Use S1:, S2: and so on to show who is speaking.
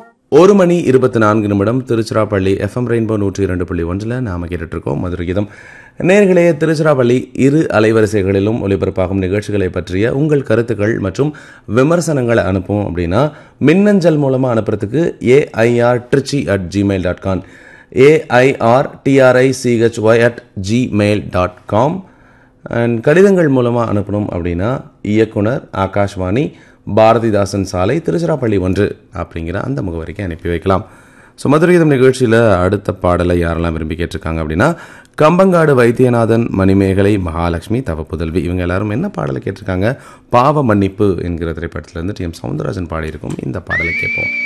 S1: ஒரு மணி இருபத்தி நான்கு நிமிடம் திருச்சிராப்பள்ளி எஃப்எம் ரெயின்போ நூற்றி இரண்டு புள்ளி ஒன்றில் நாம் கேட்டுட்ருக்கோம் மதுரை கீதம் நேர்களே திருச்சிராப்பள்ளி இரு அலைவரிசைகளிலும் ஒலிபரப்பாகும் நிகழ்ச்சிகளை பற்றிய உங்கள் கருத்துக்கள் மற்றும் விமர்சனங்களை அனுப்பும் அப்படின்னா மின்னஞ்சல் மூலமாக அனுப்புறதுக்கு AIR Trichy at Gmail dot com AIR TRICHY at Gmail dot com and கடிதங்கள் மூலமாக அனுப்பணும் அப்படின்னா இயக்குனர் ஆகாஷ்வாணி பாரதிதாசன் சாலை திருச்சிராப்பள்ளி ஒன்று அப்படிங்கிற அந்த முகவரிக்கு அனுப்பி வைக்கலாம் ஸோ மதுரைதம் நிகழ்ச்சியில் அடுத்த பாடலை யாரெல்லாம் விரும்பி கேட்டிருக்காங்க அப்படின்னா கம்பங்காடு வைத்தியநாதன் மணிமேகலை மகாலட்சுமி தவ புதல்வி இவங்க எல்லாரும் என்ன பாடலை கேட்டிருக்காங்க பாவ மன்னிப்பு என்கிற திரைப்படத்திலிருந்து டி எம் சவுந்தரராஜன் பாடியிருக்கும் இந்த பாடலை கேட்போம்